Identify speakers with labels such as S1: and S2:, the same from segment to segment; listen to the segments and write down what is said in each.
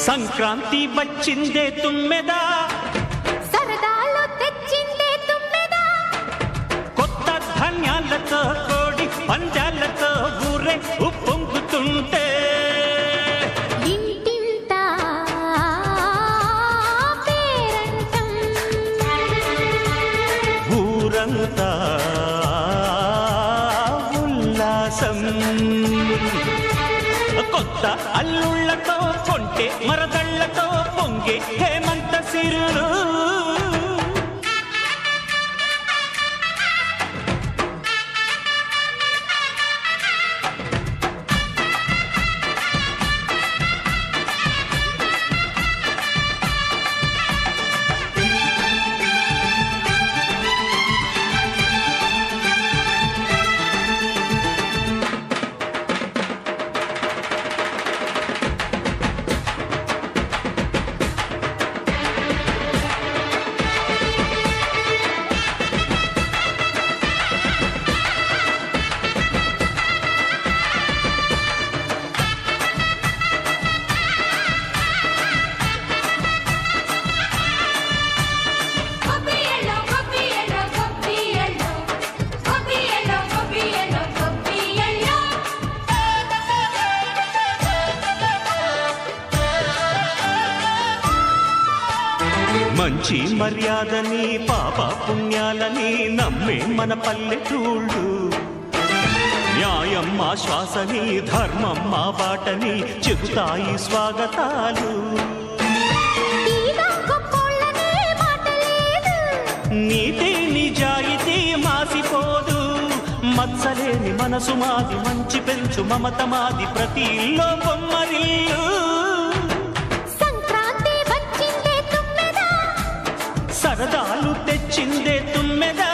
S1: సంక్రాంతి వచ్చిందే తుమ్మెదా
S2: సరదాలు తెచ్చిందే తుమ్మెదా
S1: కొత్త ధాన్యాలతో కోడి పంజాలతో ఊరే ఉప్పొంగుతుంటే
S2: ఇంటింటా పేరంటం
S1: ఊరంతా ఉల్లాసం కొత్త అల్లుళ్ళతో కొంటే మరదళ్ళతో పొంగే హేమంత సిరులు
S2: కొబ్బియలో కొబ్బియలో కొబ్బియలో కొబ్బియలో కొబ్బియలో కొబ్బియలో
S1: మంచి మర్యాదని పాప పుణ్యాలని నమ్మే మన పల్లెటూళ్ళు న్యాయం మా శ్వాసని ధర్మం మా బాటని చెబుతాయి స్వాగతాలు
S2: ఈగా గొప్పోళ్ళనే మాట లేదు
S1: నీతి నిజాయితీ మాసిపోదు మత్సలేని మనసు మాది మంచి పెంచు మమత మాది ప్రతి ఇల్లో బొమ్మరిల్లు
S2: సంక్రాంతి వచ్చిందే తుమ్మెదా
S1: సరదాలు తెచ్చిందే తుమ్మెదా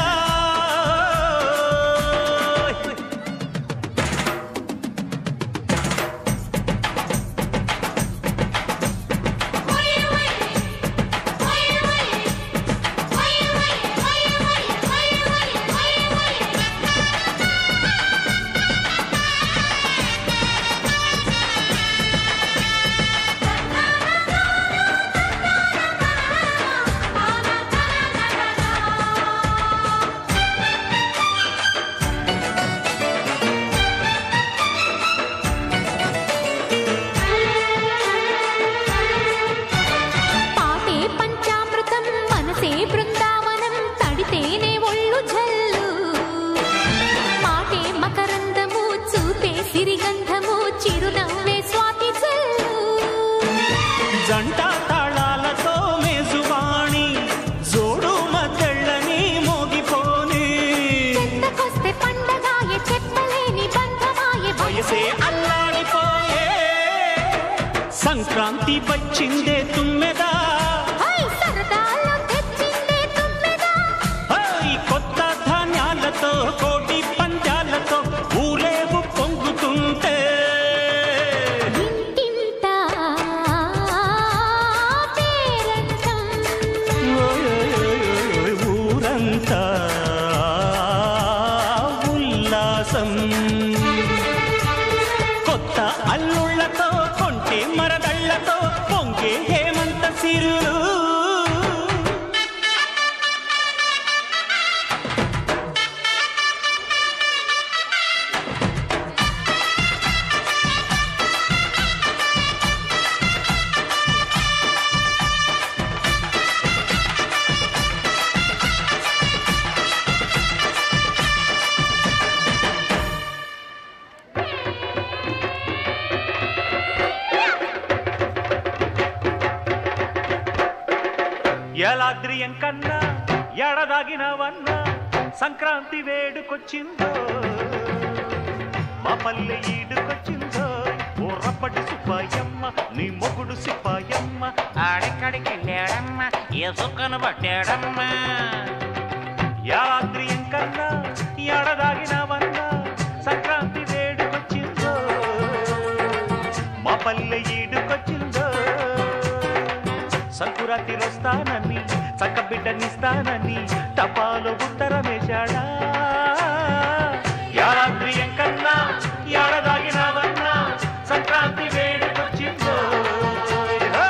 S2: పాటే పంచామృతం మనసే బృందావనం తడితేనే ఒళ్ళు జల్లు మాటే మకరందము చూపే సిరిగంధము చిరునవ్వే స్వాతి జల్లు
S1: జంట తాళాలతో మేజువాణి జోడు మద్దళ్ళని మోగిపోని
S2: చెంతకొస్తే పండగాయే చెప్పలేని బంధమాయే
S1: వయసే అల్లాడిపోయే సంక్రాంతి వచ్చిందే తుమ్మెదా
S2: హై సరదాలో తెచ్చిందే తుమ్మెదా
S1: హై, కొత్త ధాన్యాలతో కోటి పంజాలతో ఊరేగు పొంగుతుంటే
S2: ఇంటింటా పేరంటం
S1: ఓయ్ ఊరంతా ఉల్లాసం కొత్త అల్లుళ్ళతో కొంటే మరదళ్ళతో పొంగే హేమంత సిరులు ఎలాద్రియం కన్నా ఎడదాగినవన్నా సంక్రాంతి వేడుకొచ్చిందో మా పల్లె ఈడుకొచ్చిందో ఓ రప్పటి సుబ్బాయమ్మ నీ మొగుడు సిప్పాయమ్మ
S3: ఆడిక్కడికి వెళ్ళాడమ్మా ఏ సుక్కను పట్టాడమ్మా
S1: యాద్రియం కన్నా ఎడదాగినవన్నా సంక్రాంతి వేడుకొచ్చిందో మా పల్లె ఈడుకొచ్చిందో సంకురాతి వస్తానని చక్క బిడ్డనిస్తానని టపాలో ఉత్తరమేశాడా యాద్రియం కన్నా ఎడదాగినవన్నా సంక్రాంతి వేడుకొచ్చిందో హే!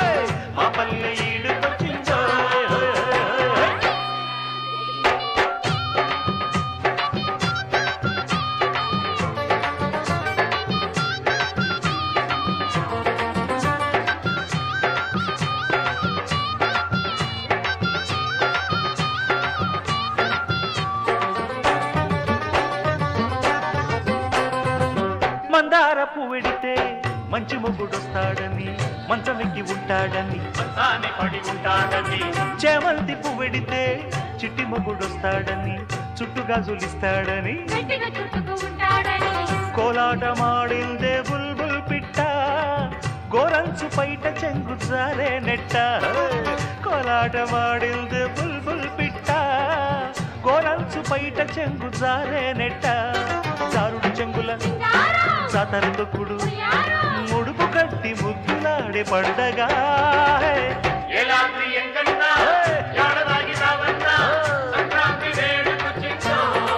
S1: మందార పువ్వెడితే మంచి మొగుడొస్తాడని మంచమెక్కి ఉంటాడని
S4: మంచాన్ని పడి ఉంటాడని
S1: చేమంతి పువ్వెడితే చిట్టి మొగుడొస్తాడని చుట్టుగా జులిస్తాడని
S2: గట్టిగా చుట్టుకు ఉంటాడని
S1: కోలాటమాడిందే బుల్బుల్ పిట్ట గోరంచు పైట చెంగు జారే నెట్ట కోలాటమాడిందే బుల్బుల్ పిట్ట గోరంచు పైట చెంగు జారే నెట్ట జారుడు చెంగుల జాతర తొక్కుడు ముడుపు కట్టి ముద్దులాడే పండగా
S4: ఏలాద్రి ఎంకన్నా ఏడదాగి రావన్నా సంక్రాంతి వేడుకొచ్చిందో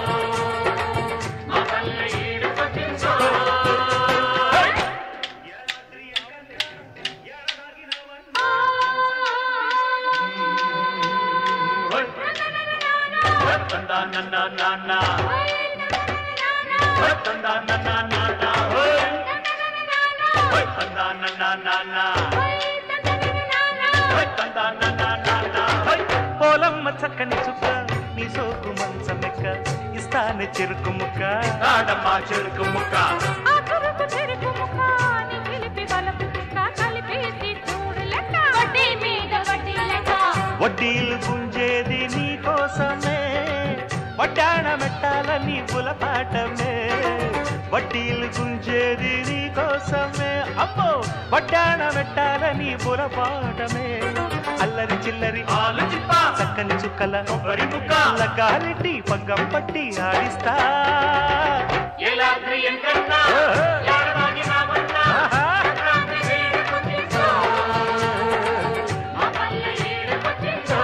S4: మా పల్లె ఈడుకొచ్చిందో తందా నన్న నాన్న తందా నన్న నాన్న తందా నన్న నాన్న తందా నన్న నాన్న
S1: పోలమ్మ చక్కని చుక్క నీ సోకు మంచమెక్క ఇస్తానే చెరుకు ముక్క
S4: నాడమ్మా చెరుకు ముక్క
S2: ఆ కరుకు చెరుకు ముఖ నీ చిలిపి బలపు కుక్క కలిపేసి చూడు లెక్క వడ్డీ మీద వడ్డీ లెక్క
S1: వడ్డీలు గుంజేది నీ కోసమే వడ్డాణ మెట్టాలని పులపాటమే వడ్డీలు గుంజేది నీ కోసమే అమ్మో వడ్డాణ మెట్టాలని పులపాటమే అల్లరి చిల్లరి
S4: ఆలోచిప్ప
S1: చక్కని చుక్కల
S4: కొబ్బరి ముక్క
S1: గాలిటి పగ్గం పట్టి ఆడిస్తా
S4: ఏలాద్రి ఎంకన్నా ఏడదాగి రావన్నా సంక్రాంతి వేడుకొచ్చిందో మా పల్లె ఈడుకొచ్చిందో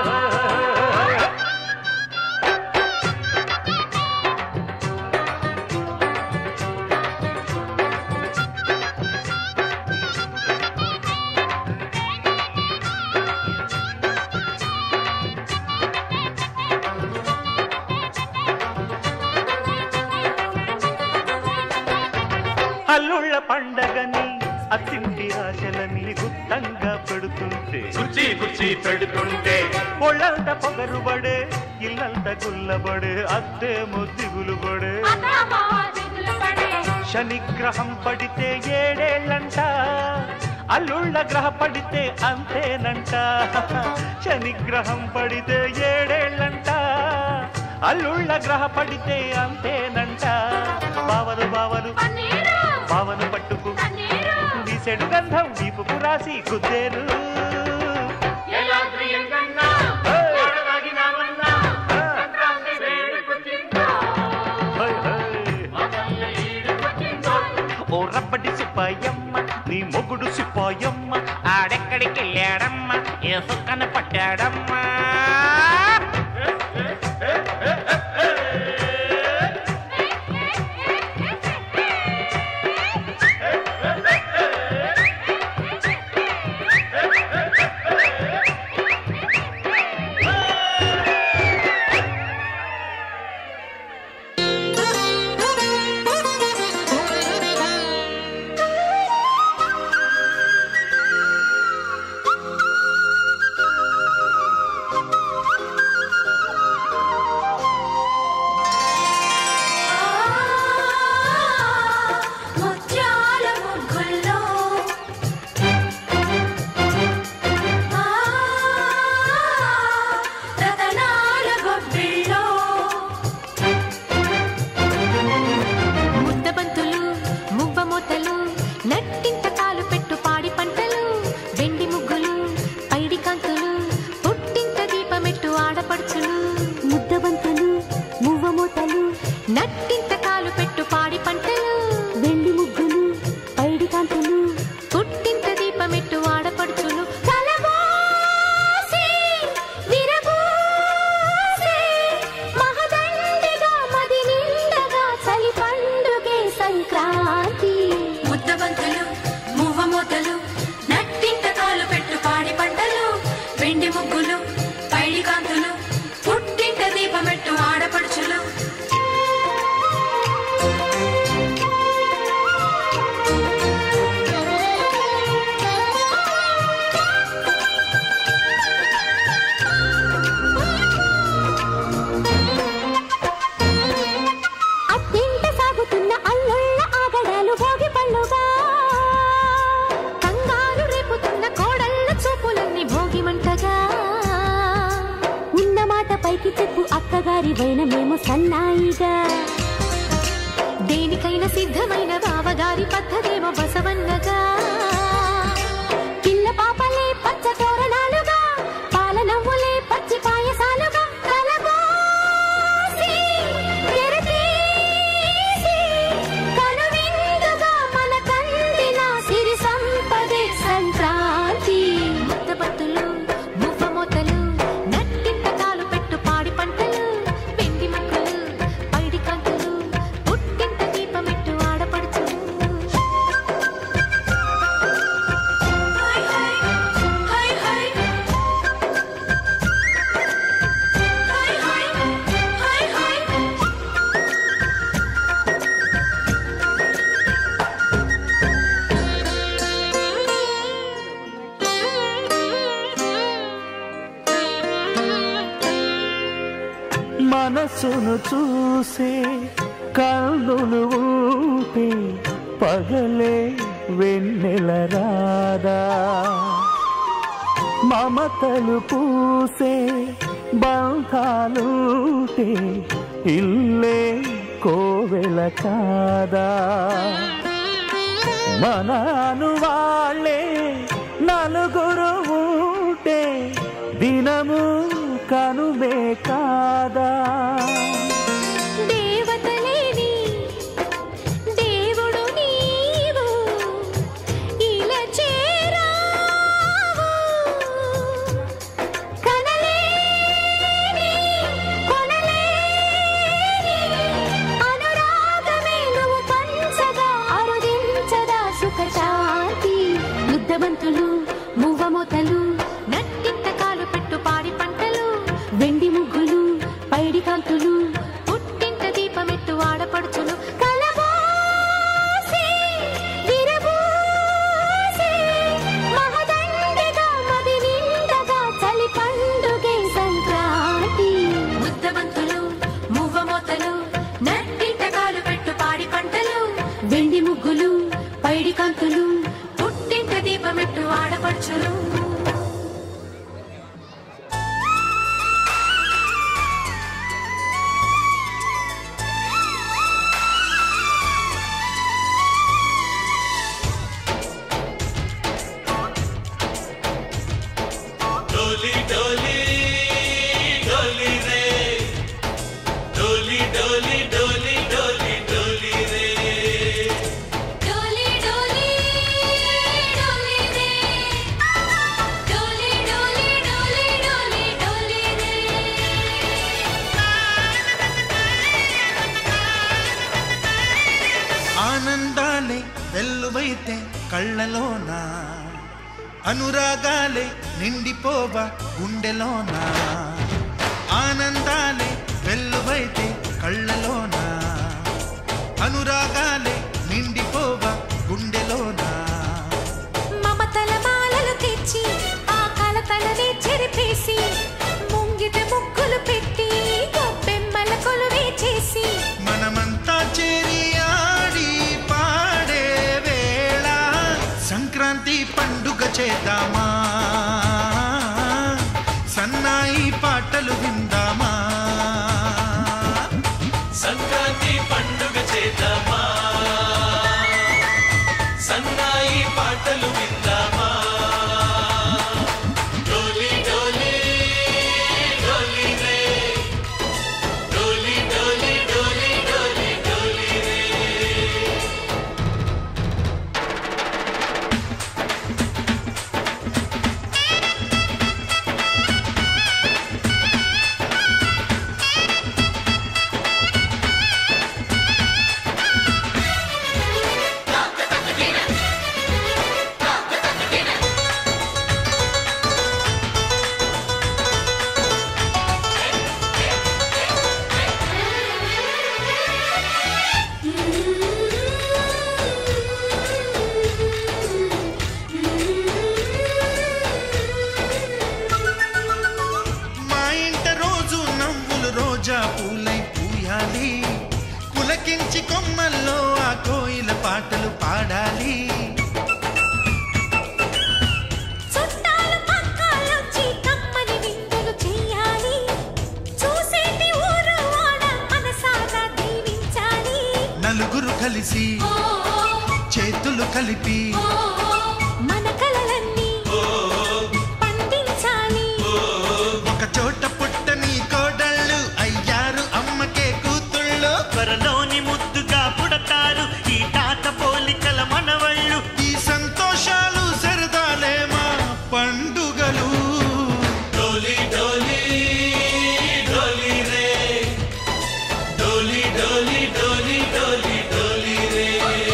S1: అల్లుళ్ళ పండగని అత్తింటి ఆశలని గుత్తంగా పెడుతుంటే
S4: కుర్చీ కుర్చీ పెడుతుంటే
S1: ఒళ్ళంత పొగరుబడే ఇల్లంత గుల్లబడే అద్దే ముద్దిగులు పడే
S2: అతమా దిగులు పడే
S1: శనిగ్రహం పడితే ఏడేళ్ళంట అల్లుళ్ళ గ్రహ పడితే అంతేనంట శనిగ్రహం పడితే ఏడేళ్ళంట అల్లుళ్ళ గ్రహ పడితే అంతేనంట బావలు బావలు
S2: పన్నీరు
S1: బావను పట్టుకు
S2: పన్నీరు
S1: వీసెడు గంధం వీపుకు రాసి కుద్దేరు
S4: ఏలాద్రి ఎంకన్నా ఏడదాగి రావన్నా సంక్రాంతి వేడుకొచ్చిందో
S1: హై, హై.
S4: మా పల్లె ఈడుకొచ్చిందో
S1: ఓ రబ్బడి సిపాయమ్మ నీ మొగుడు సిపాయమ్మ
S3: ఆడెక్కడికి వెళ్ళాడమ్మా ఏ సుక్కను పట్టాడమ్మా
S2: ఆ
S5: చెప్పు అక్కగారి వైనమేమో సన్నాయిగా
S2: దేనికైనా సిద్ధమైన బావగారి పద్ధతేమో బసవన్నగా
S5: పిల్ల పాపలే పచ్చ తోరణాలుగా పాల నవ్వులే పచ్చి పాయసాలుగా కలబోసి, తెరతీసి, కనువిందుగా మన కందిన సిరి సంపదే సంక్రాంతి
S2: ముద్దబత్తులు మువ్వ మొతలు నట్టింట కాలు పెట్టు పాడి పంటలు వెండి ముక్కలు పైడి కాంతులు పుట్టింట దీపమెట్టు ఆడపడుచులు హై హై హై హై హై హై హై హై
S1: మనసును చూసే కళ్ళులు ఊపే పగలే వెన్నెల రాదా మమతలు పూసే బంధాలుంటే ఇల్లే కోవెల కాదా మనను వాళ్ళే నలుగురు ఉంటే దినము కనుమే కాదా
S2: దేవతలేని దేవుడు నీవు ఇలా చేరావు
S5: కనలేని, కొనలేని అనురాగమే నువ్వు పంచగా అరుదించగా సుఖశాంతి
S2: ముద్దబంతులు మువ్వమోతలు నట్టింట కాలు పెట్టు పాడి పంటలు వెండి ముగ్గులు పైడి కాంతులు పుట్టింట దీపమెట్టు ఆడపడుచులు
S5: కలబోసి, విరబూసి, మహదండగా మది నిండగా చలి పండుగే సంక్రాంతి
S2: ముద్దబంతులు మువ్వమోతలు నట్టింట కాలు పెట్టు పాడి పంటలు వెండి ముగ్గులు పైడి కాంతులు పుట్టింట దీపమెట్టు ఆడపడుచులు
S4: डोली डोली डोली रे डोली डोली डोली डोली डोली रे
S2: డోలి డోలి డోలి రే డోలి డోలి డోలి డోలి డోలి రే
S6: ఆనందాలే వెల్లువైతే కళ్ళలోన అనురాగాలే నిండిపోవ గుండెలోన ఆనందాలే వెల్లువైతే కళ్ళలోన అనురాగాలే నిండిపోవ గుండెలోన
S2: మమతల మాలలు తెచ్చి ఆ కలతలనే చెరిపేసి ముంగిట ముగ్గులు పెట్టి గొప్పెమ్మల కొలువే చేసి
S6: మనమంతా చేరి ఆడి పాడే వేళ సంక్రాంతి పండుగ చేద్దామా సన్నాయి పాటలు విందామా
S4: సంక్రాంతి పండుగ చేద్దామా సన్నాయి పాటలు విందామా డోలి డోలి డోలి రే డోలి డోలి డోలి డోలి డోలి రే
S6: మా ఇంట రోజు నవ్వులు రోజా పూలై పూయాలి పులకించి కొమ్మల్లో ఆ కోయిల పాటలు పాడాలి
S2: చుట్టాలు పక్కాలొచ్చి కమ్మని విందులు చెయ్యాలి చూసి
S6: కలిసి చేతులు కలిపి
S5: మన కలలన్నీ పండించాలి
S6: ఒక చోట పుట్టని కోడళ్ళు అయ్యారు అమ్మకే కూతుళ్ళు
S1: త్వరలోని ముద్దుగా పుడతారు ఈ తాత పోలికల మనవళ్ళు
S6: ఈ సంతోషాలు సరదాలే మా పండుగలు
S4: డోలి డోలి డోలి రే డోలి డోలి డోలి డోలి డోలి రే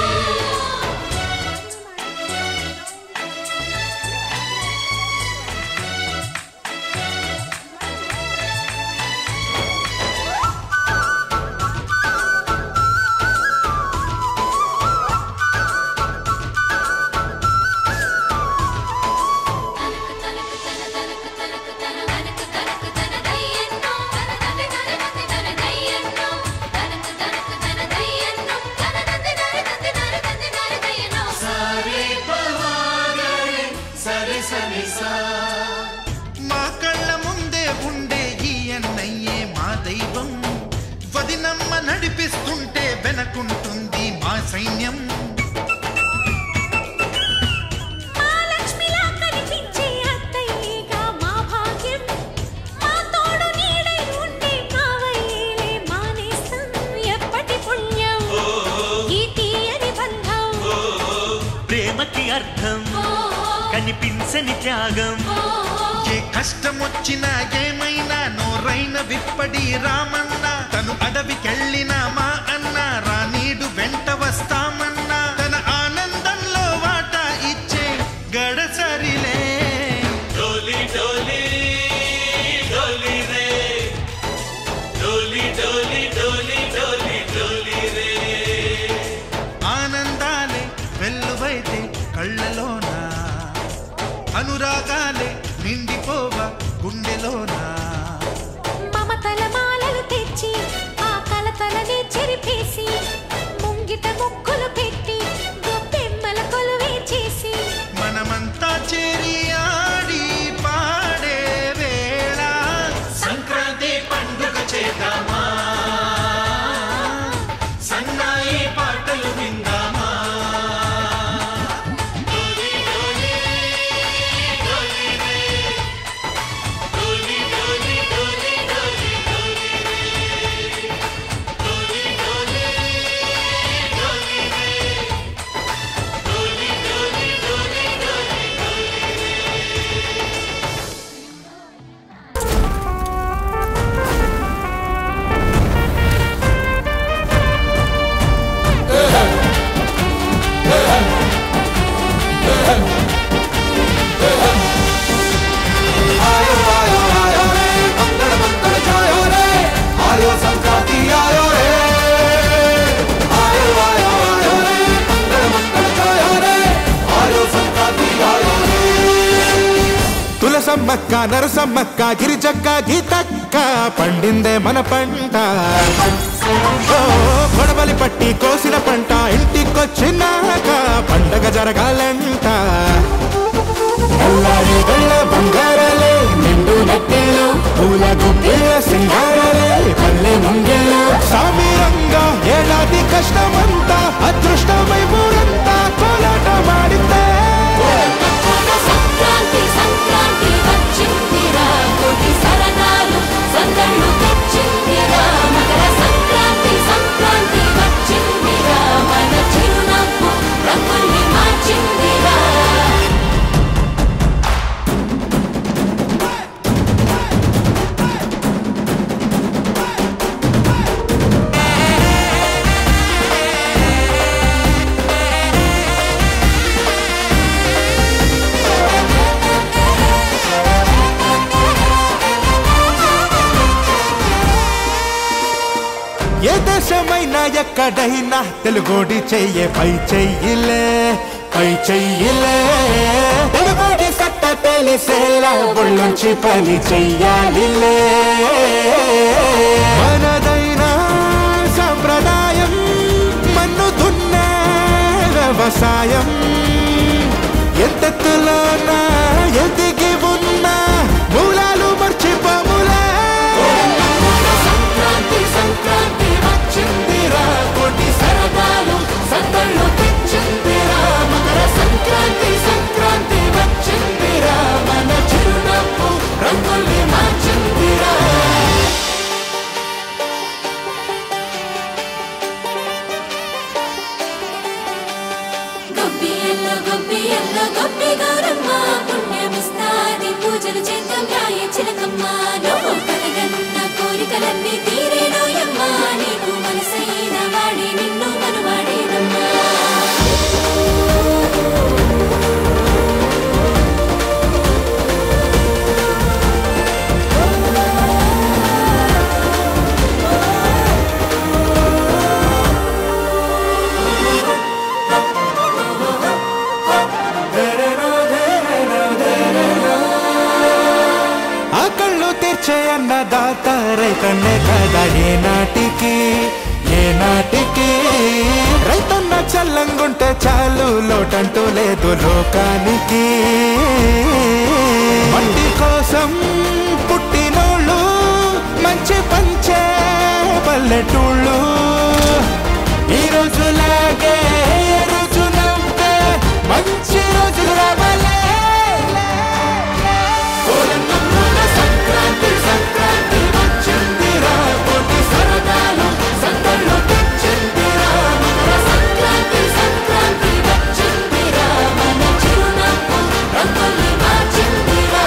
S4: సరి సరి సా
S6: మా కళ్ళ ముందే ఉండే ఈ అన్నయ్యే మా దైవం వదినమ్మ నడిపిస్తుంటే వెనకుంటుంది మా సైన్యం
S5: మా లక్ష్మిలా కనిపించే అత్తయ్యేగా మా భాగ్యం మా తోడు నీడై ఉండే కావయ్యేలే మా నేస్తం ఎప్పటి పుణ్యం ఈ తీయని బంధం
S1: ప్రేమకి అర్థం కనిపించని త్యాగం
S6: ఏ కష్టం వచ్చినా ఏమైనా నోరైన విప్పడి రామన్న తను అడవికెళ్ళిన మా అన్న రానీడు వెంట వస్తామన్నా తన ఆనందంలో వాటా ఇచ్చే గడసరిలే
S4: డోలి డోలి డోలి రే డోలి డోలి డోలి డోలి డోలి రే
S6: ఆనందాలే వెల్లువైతే కళ్ళలోన అనురాగాలే నిండిపోవ గుండెలోనా
S5: మమతల మాలలు తెచ్చి ఆ కలతలని చెరిపేసి ముంగిట ముక్కులు పెట్టి గొప్పెమ్మల కొలువే చేసి
S6: మనమంతా చేరి ఆడి పాడే వేళ
S4: సంక్రాంతి పండుగ చేద్దామా సన్నాయి పాటలు విందామా డోలి డోలి డోలి రే డోలి డోలి డోలి డోలి డోలి రే డోలి డోలి డోలి రే డోలి డోలి డోలి డోలి డోలి
S7: తులసమ్మక్క నరసమ్మక్క గిరిజక్క గీతక్క పండిందే మన పంట ఓ, కొడవలి పట్టి కోసిన పంట ఇంటికొచ్చినాక పండగ జరగాలంట ఎల్లారి వెళ్ళ బంగారాలే నిండు నెట్టేలు పూల గుప్పిల సింగారాలే పల్లె ముంగేలు సామీరంగా ఏడాది కష్టమంతా అదృష్టమై ఊరంతా కోలాట మాడితే
S5: సంక్రాంతి సంక్రాంతి వచ్చిందిరా కోటి సరదాలు సందళ్ళు తెచ్చిందిరా మకర సంక్రాంతి సంక్రాంతి వచ్చిందిరా మన చిరునవ్వు రంగుల్ని మార్చిందిరా
S7: ఏ దేశమైనా ఎక్కడైనా తెలుగోడి చెయ్యే పై చెయ్యిలే పై చెయ్యిలే తెలుగోడి సట్ట తెలిసేలా ఒళ్ళొంచి పని చెయ్యాలిలే మనదైన సంప్రదాయం మన్ను దున్నే వ్యవసాయం ఎంతెత్తులోనా ఎదిగి ఉన్నా మూలాలు మర్చిపోములే
S5: సంక్రాంతి సంక్రాంతి వచ్చిందిరా కోటి సరదాలు ఎల్లో గొప్పి ఎల్లో గొప్పి గౌరమ్మ పుణ్యమిస్తాది పూజలు చేద్దాం రాయ చిలకమ్మ నువ్వు కలగన్న కోరికలన్నీ తీరేనోయమ్మ నీకు మనసైన వాడే నిన్ను మనవాడేనమ్మా
S7: ఆ కళ్ళు తెచ్చే అన్నదాత రైతన్నే కదా ఏ నాటికి ఏ నాటికి రైతన్న చల్లంగుంటే చాలు లోటంటూ లేదు లోకానికి మట్టి కోసం పుట్టినోళ్ళు మంచి పంచే పల్లెటూళ్ళు ఈ రోజులాగే ఏ రోజు నవ్వే మంచి రోజులు రావాలే కోలంగమ్మూల సంక్రాంతి సంక్రాంతి వచ్చిందిరా కోటి సరదాలు సందళ్ళు తెచ్చిందిరా
S5: మకర సంక్రాంతి సంక్రాంతి వచ్చిందిరా మన చిరునవ్వు రంగుల్ని మార్చిందిరా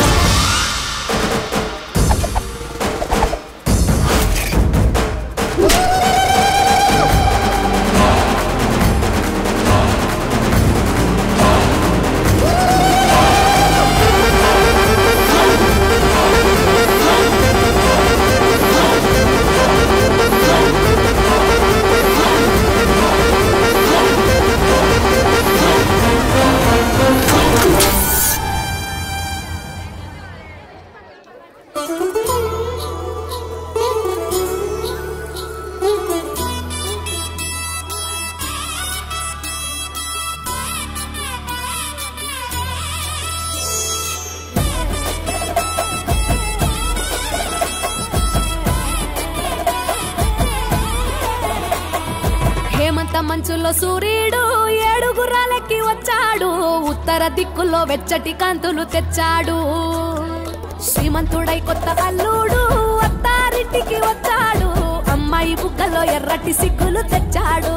S8: హేమంత మంచులో సూర్యుడు ఏడుగురాలకి వచ్చాడు ఉత్తర దిక్కులో వెచ్చటి కాంతులు తెచ్చాడు శ్రీమంతుడై కొత్త అల్లుడు అత్తారింటికి వచ్చాడు అమ్మాయి బుగ్గలో ఎర్రటి సిగ్గులు తెచ్చాడు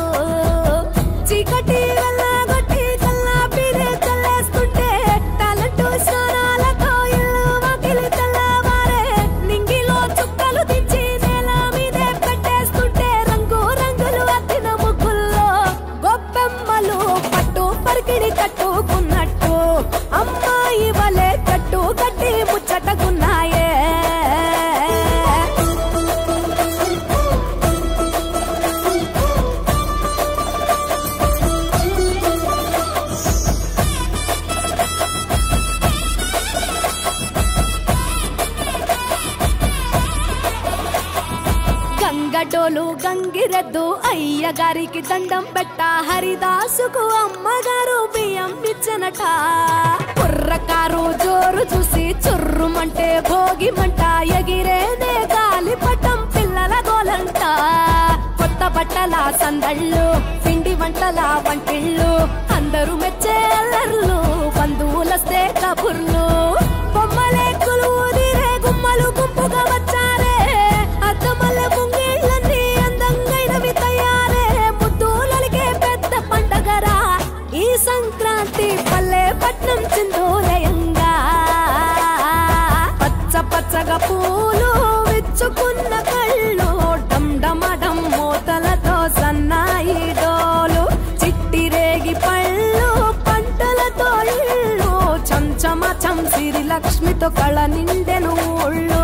S8: చీకటి వెళ్ళగొట్టి కల్లాపిరే చల్లేస్తుంటే టాలెంట్ స్నానాలతో ఇల్లు వాకిలి తెల్లవారే నింగిలో చుక్కలు దించి నేల మీదే పెట్టేస్తుంటే రంగు రంగులు అద్దిన ముగ్గుల్లో గొప్పెమ్మలు పట్టు పరికిడి కట్టుకున్నట్టు అమ్మాయి వలె కట్టు కట్టి ముచ్చటకున్నాయే గంగడోలు గంగిరెద్దు అయ్య గారికి దండం పెట్ట హరిదాసుకు అమ్మగారు బియ్యం ఇచ్చనట కుర్రకారు జోరు చూసి చుర్రుమంటే భోగిమంట ఎగిరేనే గాలి పట్టం పిల్లల గోలంట కొత్త బట్టల సందళ్ళు పిండి వంటల వంటిళ్ళు అందరూ మెచ్చే అల్లర్లు బంధువులస్తే కబుర్లు బొమ్మలే కులువుదిరే గుమ్మలు గుంపుగా వచ్చారే అద్దమల్లె ముంగిళ్ళన్నీ అందంగైనవి తయారే ముద్దులలిగే పెద్ద పండగరా ఈ సంక్రాంతి పల్లె పట్నం చిందోలయంగా పచ్చ పచ్చగా పూలు విచ్చుకున్న కళ్ళు డమ్ మూతలతో సన్నాయి డోలు చిట్టి రేగి పళ్ళు పంటలతో ఇళ్ళు చంచమ చంసిరి లక్ష్మితో కళ నిండెను ఊళ్ళు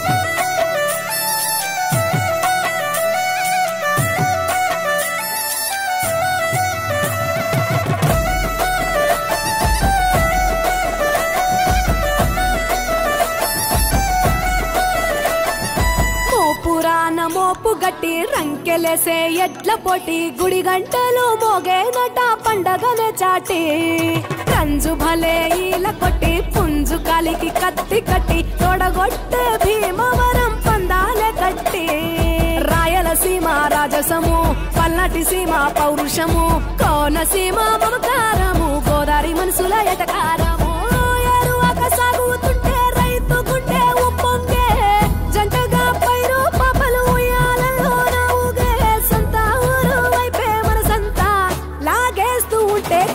S8: మోపురాన మోపు గట్టి రంకెలేసే ఎడ్ల పొట్టి గుడి గంటలు మోగేనట పండగనే చాటి రంజు భలే ఈల కొట్టి పుంజు కాలికి కత్తి కట్టి తొడగొట్టే భీమవరం పందాలే కట్టి రాయలసీమ రాజసము పల్నాటి సీమ పౌరుషము కోనసీమ మమకారము గోదావరి మనసుల ఎటకారము ఎరువక సాగుతుంటే రైతు గుండె ఉప్పొంగే జంటగా పైరు పాపలు ఉయ్యాలలో ఊగే సంత ఊరు వైపే మన సంత లాగేస్తూ ఉంటే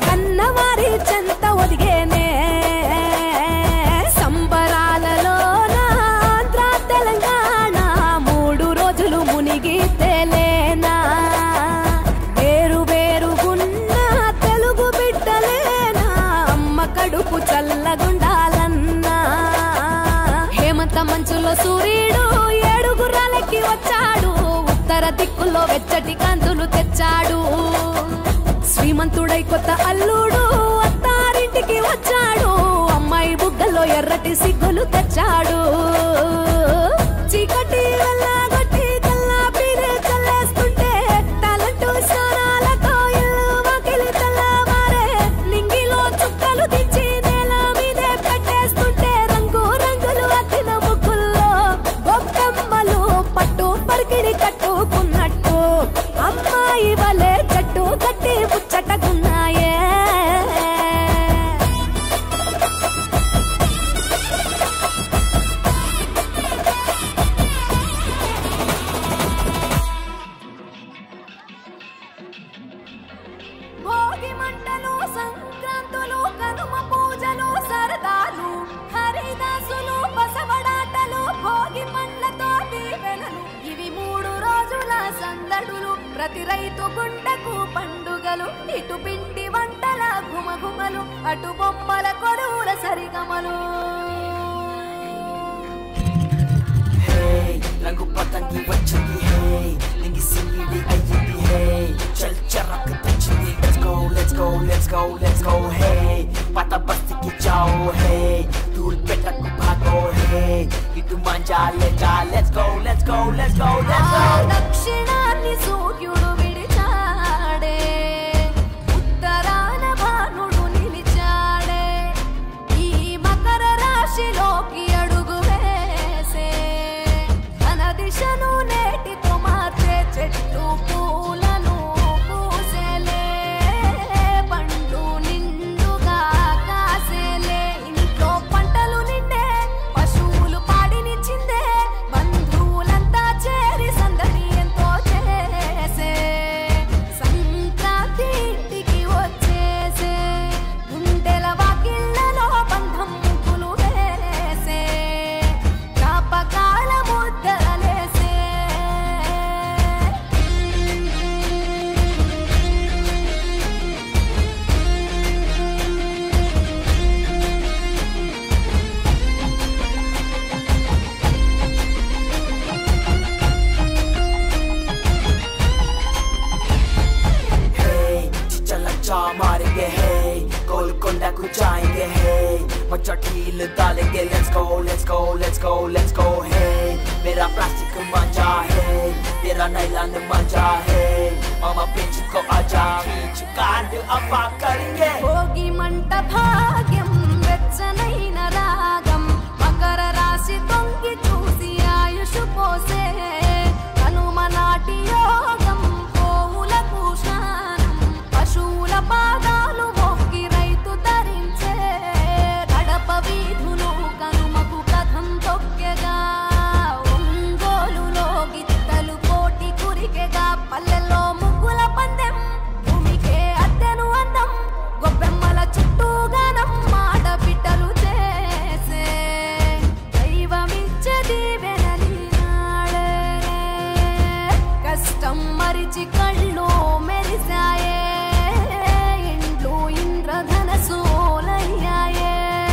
S8: సూర్యుడు ఏడుగురాలకి వచ్చాడు ఉత్తర దిక్కులో వెచ్చటి కాంతులు తెచ్చాడు శ్రీమంతుడై కొత్త అల్లుడు అత్తారింటికి వచ్చాడు అమ్మాయి బుగ్గలో ఎర్రటి సిగ్గులు తెచ్చాడు చీకటి వెళ్ళగొట్టి కల్లాపిరే చల్లేస్తుంటే టాలెంట్ స్నానాలతో ఇల్లు వాకిలి తెల్లవారే నింగిలో చుక్కలు దించి నేల మీదే పెట్టేస్తుంటే రంగు రంగులు అద్దిన ముగ్గుల్లో గొప్పమ్మలు పట్టు పరికిడి కట్టుకున్నట్టు అమ్మాయి వలే చెట్టు కట్టి ముచ్చటకున్నాయే భోగి మంటలు సంక్రాంతులు కనుమ పూజలు సరదాలు హరిదాసులు బసవడాటలు భోగి పండ్లతో దీవెనలు ఇవి మూడు రోజుల సందడులు ప్రతి రైతు గుండెకు పండుగలు ఇటు పిండి వంటల గుమగుమలు అటు బొమ్మల కొలువుల సరిగమలు
S9: Hey, రంగు పతంగి వచ్చింది hey లింగి సింగిడి అయ్యింది hey చల్ చరక్ తెచ్చింది let's go let's go let's go let's go hey పాత బస్తికి జాओ hey ధూల్ పెట్టకు భాగో hey ఇటు manja లేజా let's go let's go let's go let's
S8: ఆ
S9: go
S8: దక్షిణాన్ని సూర్యుడు విడిచాడే ఉత్తరాన భానుడు నిలిచాడే ఈ మకర రాశిలోకి అడుగు వేసే తన దిశను నేటితో మార్చే చెట్టు పూలను పూసేలే పండ్లు నిండుగా కాసేలే ఇంట్లో పంటలు నిండే పశువులు పాడినిచ్చిందే బంధువులంతా చేరి సందడి ఎంతో చేసే సంక్రాంతి ఇంటికి వచ్చేసే గుండెల వాకిళ్ళలో బంధం ముగ్గులు వేసే జ్ఞాపకాల ముద్దలేసే
S9: hey चिचल चा मारेंगे hey गोलकोंडा को जाएंगे hey मचा ढील डालेंगे let's go let's go let's go let's go hey मेरा प्लास्टिक मांझा है तेरा नाइलान मांझा है मामा पिंच को आजा खींच काट अफा करेंगे
S8: భోగి మంట భాగ్యం వెచ్చనైన రాగం మకర రాశి తొంగి చూసి ఆయుష్ పోసే కనుమ నాటి యోగం పోవులకు స్నానం పశువుల పాదాలు మొక్కి రైతు ధరించే కడప వీధులు కనుమకు కథం తొక్కెగా ఒంగోలులో గిత్తలు కోటి కురికెగా పల్లెల్లో ముగ్గుల పందెం భూమికే అద్దెను అందం గొబ్బెమ్మల చుట్టూ గానం మాట బిడ్డలు చేసే దైవమిచ్చే దీవెనలి నాడే కష్టం మరిచి కళ్ళు మెరిసాయే ఇండ్లు ఇంద్రధనసూలయ్యాయే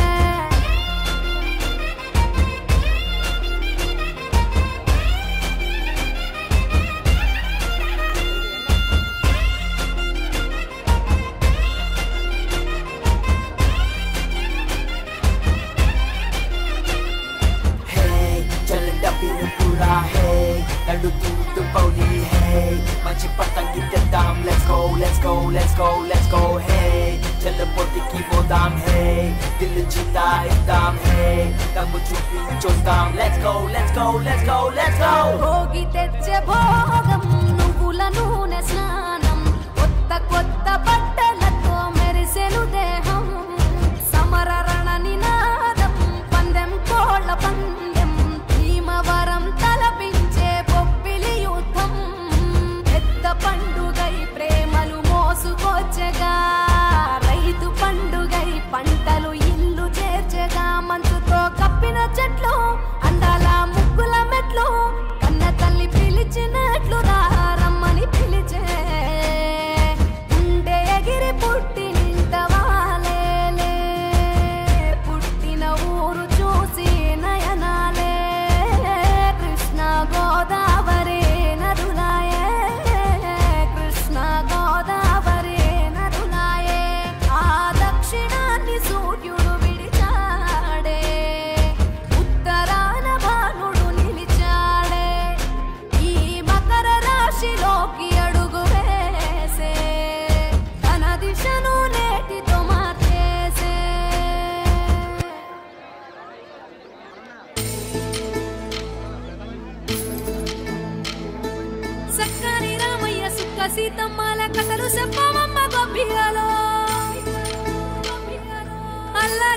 S9: hey चल डबीर पूरा hey नडु दूध पौली hey मंची पतंगी के दाम let's go let's go let's go let's go hey चल पोती की वो दाम hey दिल जीता एक दाम hey दम चुपी जो दाम let's go let's go let's go let's go
S8: Bhogi తెచ్చే భోగం నువ్వుల నూనె స్నానం కొత్త కొత్త బట్టలతో మెరిసెను దేహం సమర రణ నినాదం పందెం కోళ్ళ పందెం భీమవరం తలపించే బొబ్బిలి యుద్ధం పెద్ద పండుగై ప్రేమలు మోసుకొచ్చగా రైతు పండుగై పంటలు ఇల్లు చేర్చగా మంచుతో కప్పిన చెట్లు అందాల ముగ్గుల మెట్లు కన్న తల్లి పిలిచినట్లు రా రమ్మని పిలిచే గుండె ఎగిరి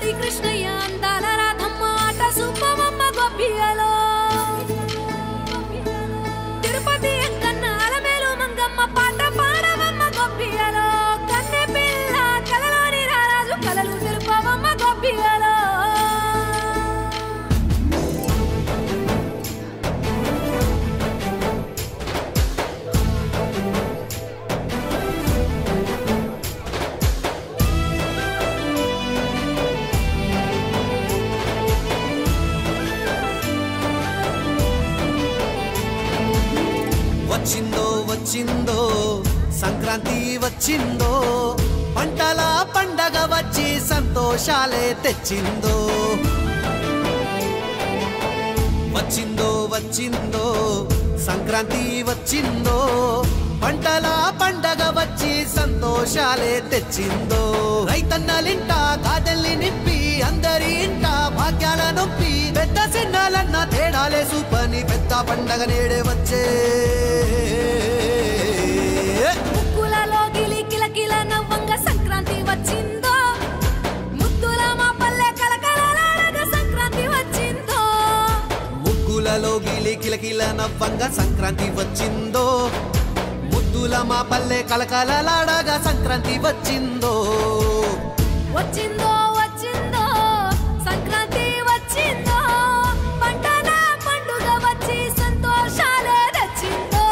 S8: అల్లూరి కృష్ణయ్య అందాల రాధమ్మ ఆట సూపమమ్మ గొప్పియలో తిరుపతి ఎంకన్న అలమేలు మంగమ్మ పాట పాడవమ్మ గొప్పియలో కన్నె పిల్ల కలలోని రారాజు కలలు తెలుపవమ్మ గొప్పియలో
S10: వచ్చిందో వచ్చిందో సంక్రాంతి వచ్చిందో పంటల పండగ వచ్చి సంతోషాలే తెచ్చిందో వచ్చిందో వచ్చిందో సంక్రాంతి వచ్చిందో పంటల పండగ వచ్చి సంతోషాలే తెచ్చిందో రైతన్నలింట గాదెల్ని నింపి అందరి ఇంట భాగ్యాల నొప్పి పెద్ద చిన్నాలన్న తేడాలే సూపని పెద్ద పండగ నేడే వచ్చే
S8: ముక్కులలో గిలి కిలకిల నవ్వంగ సంక్రాంతి వచ్చిందో ముద్దుల మా పల్లె కలకలలాడగా సంక్రాంతి వచ్చిందో
S10: ముగ్గులలో గిలి కిలకిల నవ్వంగా సంక్రాంతి వచ్చిందో ముద్దుల మా పల్లె కలకలలాడగా సంక్రాంతి వచ్చిందో
S8: వచ్చిందో వచ్చిందో సంక్రాంతి వచ్చిందో పంటల పండుగ వచ్చి సంతోషాలే తెచ్చిందో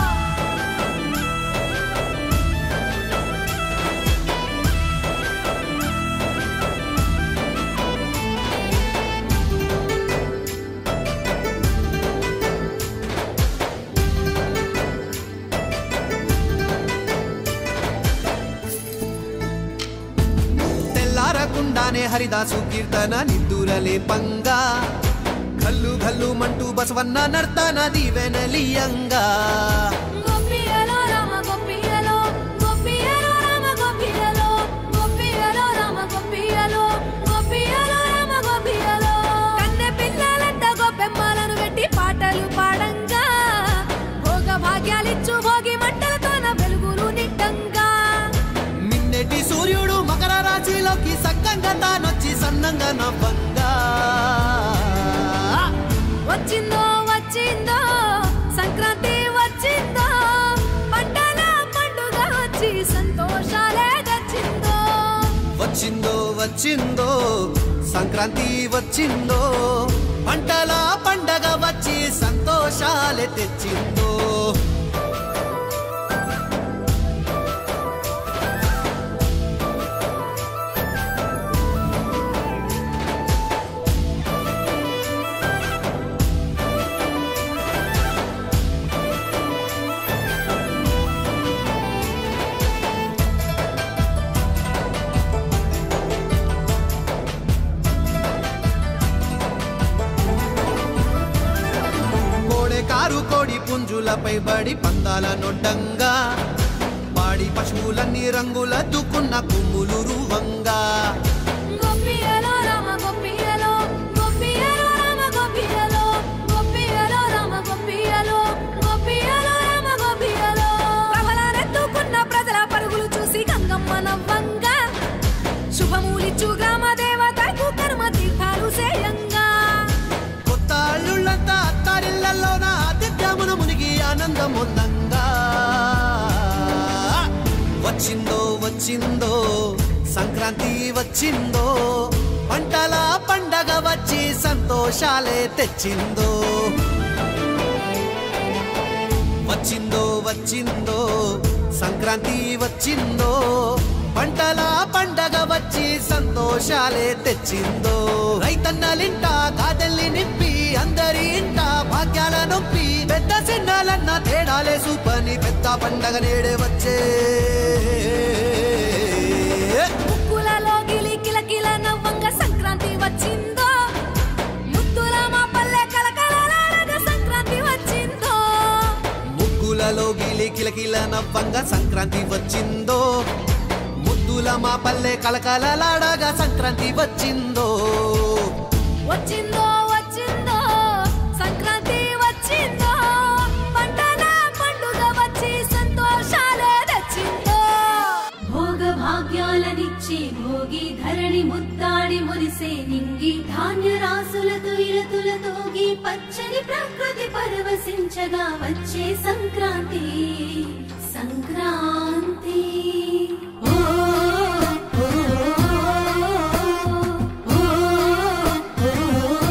S10: తెల్లారకుండానే హరిదాసు కీర్తన నిద్దురలే పంగా గల్లు గల్లు మంటూ బసవన్న నర్తన దీవెనలియంగా
S8: గొప్పియలో రామ గొప్పియలో గొప్పియలో రామ గొప్పియలో గొప్పియలో రామ గొప్పియలో గొప్పియలో రామ గొప్పియలో కన్నె పిల్లలంతా గొప్పెమ్మలను పెట్టి పాటలు పాడంగా భోగ భాగ్యాలిచ్చు భోగి మంటలతోన వెలుగులు నిండంగా
S10: నిన్నటి సూర్యుడు మకర రాశిలోకి సక్కంగా తానొచ్చి సన్నంగా నవ్వంగా
S8: వచ్చిందో వచ్చిందో సంక్రాంతి వచ్చిందో పంటల పండుగ వచ్చి సంతోషాలే తెచ్చిందో
S10: వచ్చిందో వచ్చిందో సంక్రాంతి వచ్చిందో పంటల పండగ వచ్చి సంతోషాలే తెచ్చిందో కోడె కారు కోడి పుంజులపై బడి పందాల నొడ్డంగా పాడి పశువులన్నీ రంగుల దుక్కున్న కొమ్ములు రువంగా
S8: గొప్పియలో రామ గొప్పియలో గొప్పియలో రామ గొప్పియలో గొప్పియలో రామ గొప్పియలో గొప్పియలో రామ గొప్పియలో ప్రబలారెత్తుకున్న ప్రజల పరుగులు చూసి గంగమ్మ నవ్వంగా శుభమూలిచ్చు గ్రామ దేవతకు కర్మ తీర్థాలు సేయంగా
S10: కొత్త అల్లుళ్ళంతా అత్తారిళ్లలోన ఆతిథ్యమున మునిగి ఆనందం ఉందంగా వచ్చిందో వచ్చిందో సంక్రాంతి వచ్చిందో పంటల పండగ వచ్చి సంతోషాలే తెచ్చిందో వచ్చిందో వచ్చిందో సంక్రాంతి వచ్చిందో పంటల పండగ వచ్చి సంతోషాలే తెచ్చిందో రైతన్నలింట గాదెల్ని నింపి అందరి ఇంట భాగ్యాల నొప్పి పెద్ద చిన్నాలన్న తేడాలే సూపని పెద్ద పండగ నేడే వచ్చే
S8: ముక్కులలో గిలి కిలకిల నవ్వంగా సంక్రాంతి వచ్చిందో ముద్దుల మా పల్లె కలకలలాడగా సంక్రాంతి వచ్చిందో
S10: ముగ్గులలో గిలి కిలకిల నవ్వంగా సంక్రాంతి వచ్చిందో ముద్దుల మా పల్లె కలకలలాడగా సంక్రాంతి వచ్చిందో
S8: వచ్చిందో వచ్చిందో సంక్రాంతి వచ్చిందో పంటల పండుగ వచ్చి సంతోషాలే తెచ్చిందో భోగ భాగ్యాలనిచ్చి
S5: వచ్చే భోగి ధరణి ముద్దాడి మురిసే నింగి ధాన్య రాసులతో ఇరతులతోగి పచ్చని ప్రకృతి పరవశించగా వచ్చే సంక్రాంతి సంక్రాంతి ఓ, ఓ, ఓ, ఓ, ఓ.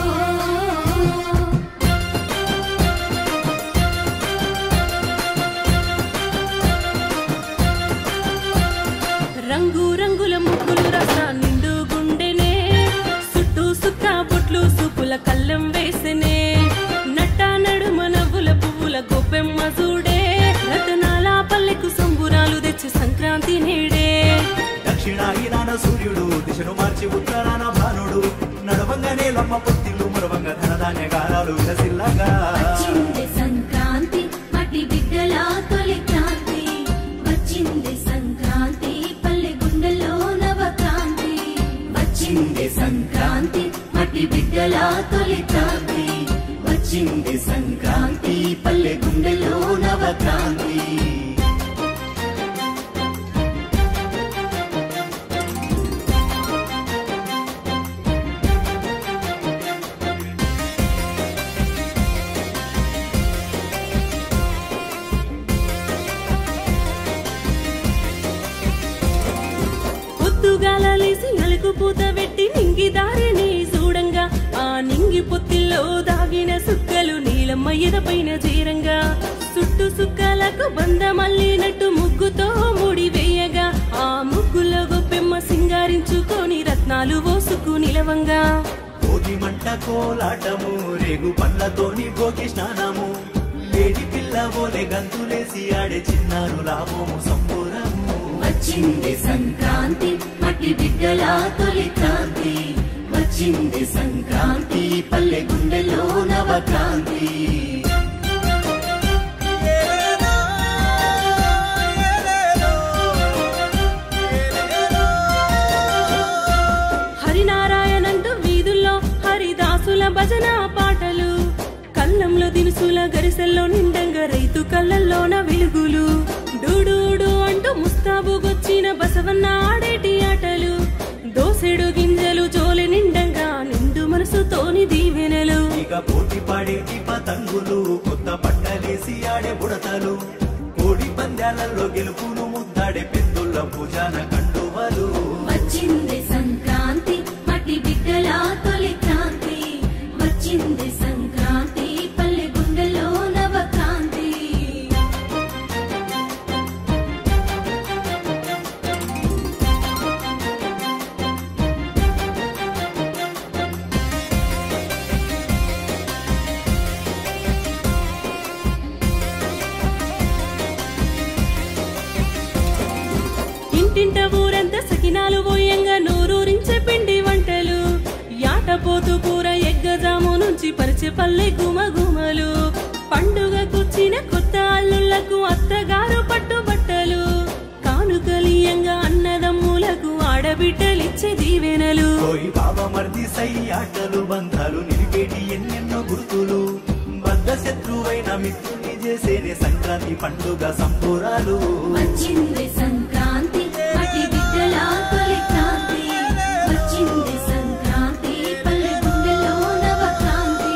S11: రంగు రంగుల ముగ్గులు రస నిండు గుండెనే చుట్టూ సుక్క బొట్లు సూపుల కళ్ళం వేసెనే నట్ట నడుమ నవ్వుల పువ్వుల గొప్పెమ్మ చూడే రతనాల పల్లెకు సంబురాలు తెచ్చి సంక్రాంతి నేడే
S12: దక్షిణాయినాన సూర్యుడు దిశను మార్చి ఉత్తరాన భానుడు నడవంగానే లమ్మ పొత్తిల్లు మరవంగ ధనధాన్య గారాలు విలసిల్లగా
S5: వచ్చింది సంక్రాంతి మట్టి బిడ్డల తొలి క్రాంతి వచ్చింది సంక్రాంతి పల్లె గుండెల్లో నవక్రాంతి వచ్చింది సంక్రాంతి మట్టి బిడ్డల తొలి క్రాంతి వచ్చింది సంక్రాంతి పల్లె గుండెల్లో నవక్రాంతి
S11: పొద్దుగాల లేసి నలుగు పూత పెట్టి నింగి దారిని చూడంగా ఆ నింగి పొత్తిల్లో దాగిన సుక్కలు నీలమ్మ ఎదపైన జీరంగా చుట్టు సుక్కలకు బంద మల్లినట్టు ముగ్గుతో ముడి వేయగా ఆ ముగ్గులో గొప్పెమ్మ సింగారించుకొని రత్నాలు ఓసుకు నిలవంగా
S12: భోగి మంట కోలాటము రేగు పండ్లతోని భోగి స్నానము లేడి పిల్ల ఓలే గంతులేసి ఆడే చిన్నారు లాభము సంబురము
S5: వచ్చింది సంక్రాంతి మట్టి బిడ్డల తొలి క్రాంతి వచ్చింది సంక్రాంతి పల్లె గుండెలో నవక్రాంతి
S11: హరినారాయణంటూ వీధుల్లో హరిదాసుల భజన పాటలు కళ్ళంలో దినుసుల గరిసెల్లో నిండంగా రైతు కళ్ళల్లోన వెలుగులు డూడూడు అంటూ ముస్తాబుగొచ్చిన బసవన్న ఆడేటి ఆటలు దోసెడు గింజలు జోలి నిండంగా నిండు మనసుతోని దీవెనలు
S12: ఇక పోటీ పాడేటి పతంగులు కొత్త బట్టలేసి ఆడే బుడతలు కోడి పందాలలో గెలుపును ముద్దాడే పెద్దుల పూజాన కండువలు
S5: వచ్చింది సంక్రాంతి మట్టి బిడ్డల తొలి క్రాంతి వచ్చింది సంక్రాంతి పల్లె గుండెలో నవక్రాంతి
S11: ఇంటింట ఊరంతా సకినాలు పోయంగా నోరూరించే పిండి వంటలు యాటపోతు కూర ఎగ్గజాము నుంచి పరిచే పల్లె గుమ గుమలు పండుగకొచ్చిన కొత్త అల్లుళ్లకు అత్తగారు పట్టు బట్టలు కానుకలియంగా అన్నదమ్ములకు ఆడబిడ్డలిచ్చే దీవెనలు
S12: కోయి బాబా మర్ది సై ఆటలు బంధాలు నిలిపేటి ఎన్నెన్నో గుర్తులు బద్ద శత్రువైన మిత్రుని చేసేనే సంక్రాంతి పండుగ సంబురాలు
S5: వచ్చింది సంక్రాంతి మట్టి బిడ్డల తొలి క్రాంతి వచ్చింది సంక్రాంతి పల్లె గుండెలో నవక్రాంతి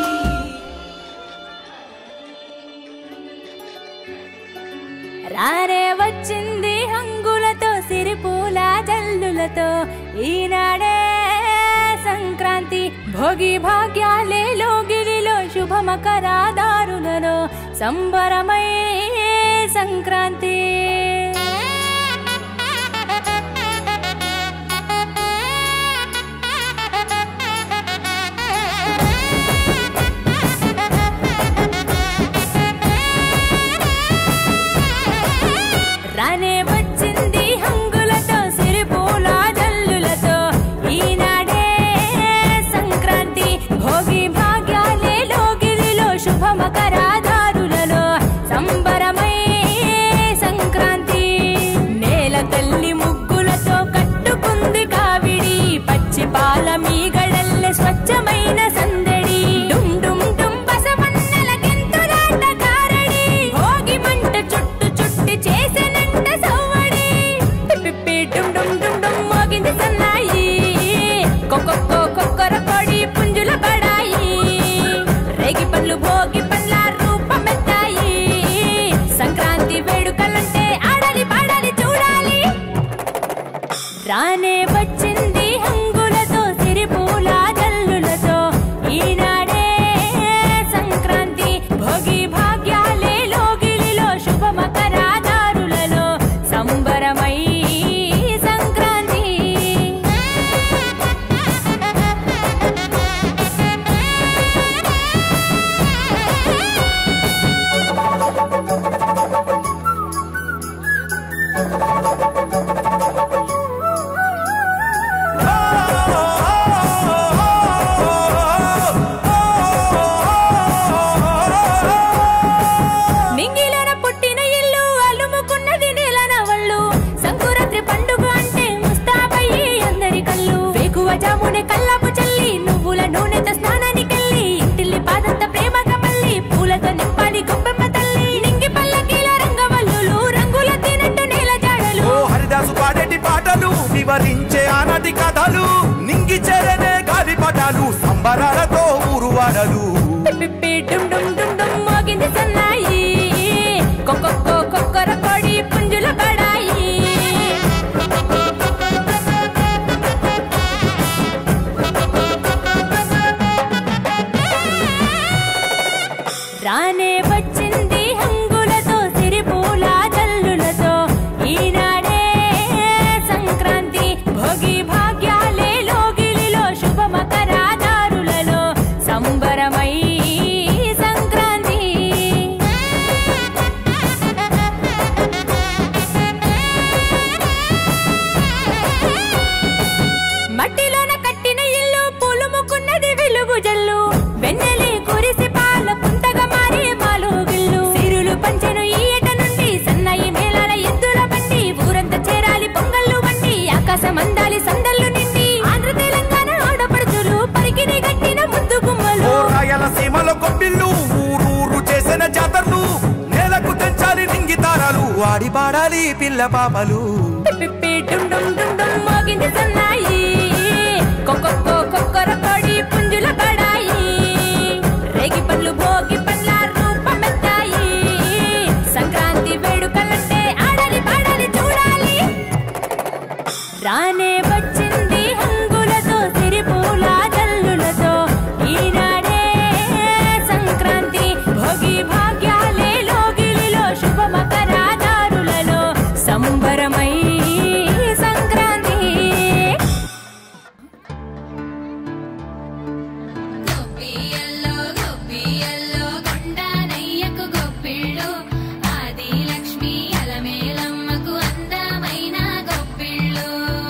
S2: రానే వచ్చింది హంగులతో సిరిపూల జల్లులతో ఈనాడే సంక్రాంతి భోగి భాగ్యాలే లోగిలిలో శుభమకరాదారులలో సంబరమై సంక్రాంతి రానే వచ్చింది హంగులతో సిరిపూల జల్లులతో ఈనాడే సంక్రాంతి భోగి భాగ్యాలే లోగిలిలో శుభమకరాదారులలో సంబరమై సంక్రాంతి నేల తల్లి ముగ్గులతో కట్టుకుంది కావిడి పచ్చి పాల మీగడల్లె స్వచ్ఛమైన సందడి డుమ్ డుమ్ డుమ్ బసవన్నెల గెంతులాట కారడి భోగి మంట చుట్టు చుట్టి చేసెనంట సవ్వడి పిప్పి డుమ్ డుమ్ డుమ్ డుమ్ మోగింది
S8: రానే వచ్చింది హంగులతో సిరిపూల జల్లులతో ఈనాడే సంక్రాంతి భోగి భాగ్యాలే లోగిలిలో శుభ మకరాదారులలో సంబరమై సంక్రాంతి మింగిలన పుట్టిన ఇల్లు అలుముకున్నది నెలనవళ్ళు సంకురాత్రి పండుగ అంటే ముస్తాబయ్యి అందరి కళ్ళు వేకువ జామునే కల్లాపు చల్లి నువ్వుల నూనెతో స్నానానికెళ్ళి ఇంటిల్లి పాదంత ప్రేమగా మళ్ళీ పూలతో నింపాలి గొప్పెమ్మ తల్లి నింగి పల్లకీల రంగవల్లులు రంగుల తినట్టు నేల జాడలు
S13: ఓ హరిదాసు పాడేటి పాటలు వివరించే ఆనాటి కథలు నింగి చెరనే గాలిపటాలు సంబరాలతో ఊరు వాడలు
S8: పిప్పి డుమ్ డుమ్ డుమ్ డుమ్ మోగింది సన్నాయి కొక్కొక్కో కొక్కర కొడి పుంజుల బడాయి రానే వచ్చింది హంగులతో సిరిపూల జల్లులతో ఈనాడే సంక్రాంతి భోగి భాగ్యాలే లోగిలిలో శుభ మకరాదారులలో సంబరమై సంక్రాంతి మట్టిలోన కట్టిన ఇల్లు పులుముకున్నది వెలుగు జల్లు వెన్నెలి కురిసి పాల పుంతగా మారి మాలు గిల్లు సిరులు పంచెను ఈయట నుండి సన్నాయి మేళాల ఎద్దుల బండి ఊరంతా చేరాలి పొంగళ్ళు వండి ఆకాశం అందాలి సందళ్ళు నిండి ఆంధ్ర తెలంగాణ ఆడపడుచులు పరికిని గట్టిన ముద్దు గుమ్మలు
S13: ఓ రాయల సీమలో కొబ్బిళ్ళు ఊరూరు చేసిన జాతరలు నేలకు తెంచాలి నింగి తారాలు వాడి పాడాలి పిల్ల పాపలు
S8: పిప్పి డుమ్ డుమ్ డుమ్ డుమ్ మోగింది సన్నాయి కొక్కొక్కో కొక్కర కొడి పుంజుల బడాయి రేగి పండ్లు భోగి పండ్ల రూపమెత్తాయి సంక్రాంతి వేడుకలంటే ఆడాలి పాడాలి చూడాలి రానే వచ్చింది హంగులతో సిరిపూల జల్లులతో ఈనాడే సంక్రాంతి భోగి భాగ్యాలే లోగిలిలో శుభ మకరాదారులలో సంబరమై సంక్రాంతి
S5: గొప్పియల్లో గొప్పియల్లో కొండానయ్యకు గొప్పిళ్ళు ఆది లక్ష్మి అలమేలమ్మకు అందమైన గొప్పిళ్ళు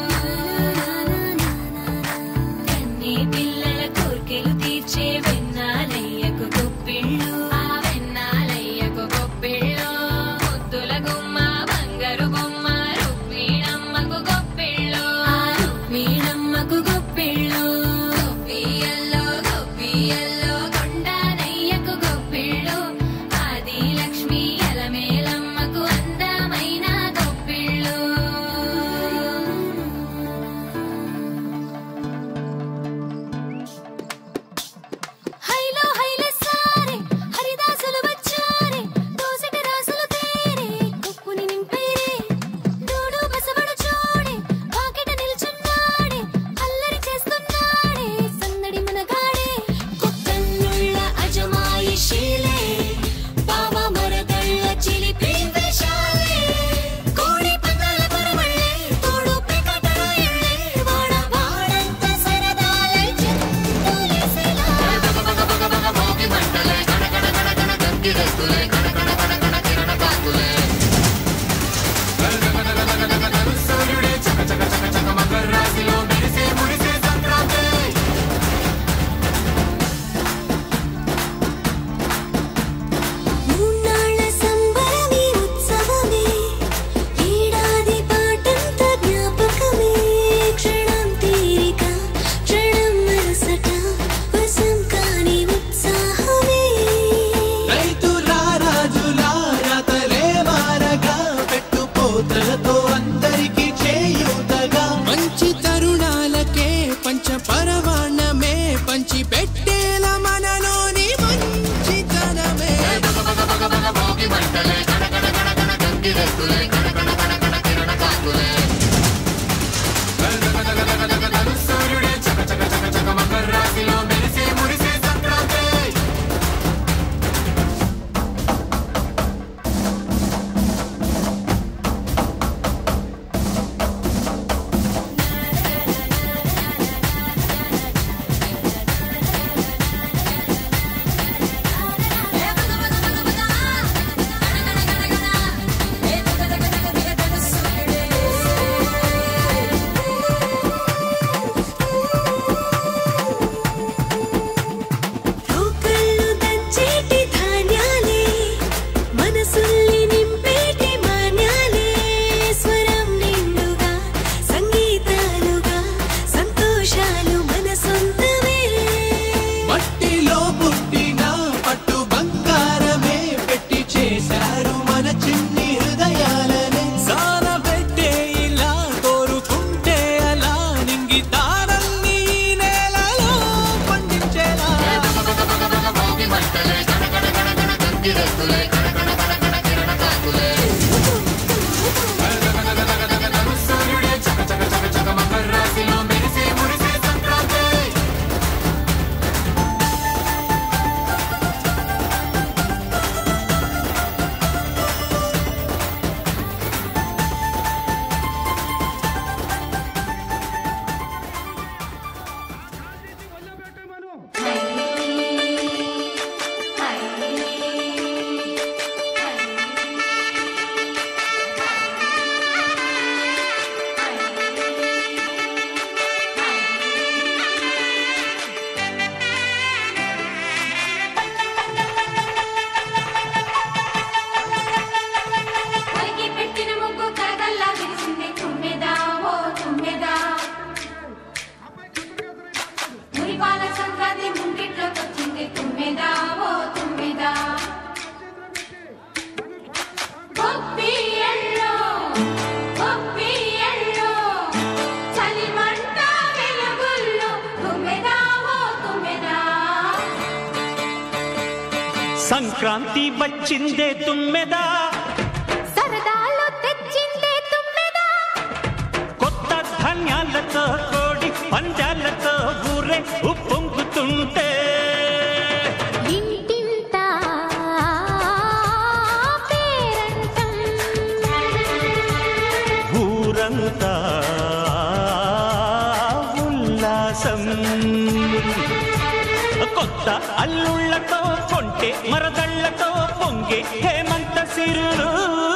S5: కన్ని పిల్లల కోర్కెలు తీర్చే వెన్నాలయ్యకు గొప్పిళ్ళు ఆ వెన్నాలయ్యకు గొప్పిళ్ళు ముద్దుల గుమ్మ బంగారు బొమ్మ రుక్మిణమ్మకు గొప్పిళ్ళు ఆ రుక్మిణమ్మకు గొప్పిళ్ళు గొప్పియల్లో గొప్పియల్లో కొండానయ్యకు గొప్పిళ్ళు ఆది లక్ష్మి అలమేలమ్మకు అందమైన గొప్పిళ్ళు హైలో హైల సారే హరిదాసులు వచ్చారే దోసటి రాసులు తేరే కుప్పుని నింపేరే దూడు బసవడు చూడే పాకెట నిల్చున్నాడే అల్లరి చేస్తున్నాడే సందడి మనగాడే కుక్కన్నుళ్ళ అజమాయిషీలే బావ మరదళ్ళ చిలిపి వేషాలే కోడి పందాల పరమళ్ళే తోడు పెకటరాయళ్ళే వాడ వాడంత సరదాలై చెంతులేసేలా మూన్నాళ్ళ సంబరమే ఉత్సవమే ఏడాది పాటంత జ్ఞాపకమే క్షణం తీరిక క్షణం మరుసట వశం కాని ఉత్సాహమే
S10: రైతులా రాజులా రతలే మారగా పెట్టుపోతలతో అందరికి చేయూతగా మంచి తరుణాలకే పంచ పరవాణమే పంచి పెట్టేల మనలోని మంచితనమే
S2: ఇవాళ సంక్రాంతి ముంగిట్లోకి వచ్చింది తుమ్మెదా ఓ తుమ్మెదా గొప్పి ఎల్లో గొప్పి ఎల్లో చలిమంట వెలుగుల్లో తుమ్మెదా ఓ తుమ్మెదా
S1: సంక్రాంతి వచ్చిందే తుమ్మెదా
S2: సరదాలో తెచ్చిందే తుమ్మెదా
S1: కొత్త ధాన్యాలతో కోడి పంజాలతో ఊరే ఉప్పొంగుతుంటే
S2: ఇంటింత పేరంటం
S1: ఊరంతా ఉల్లాసం కొత్త అల్లుళ్ళతో కొంటే మరదళ్ళతో పొంగే హేమంత సిరులు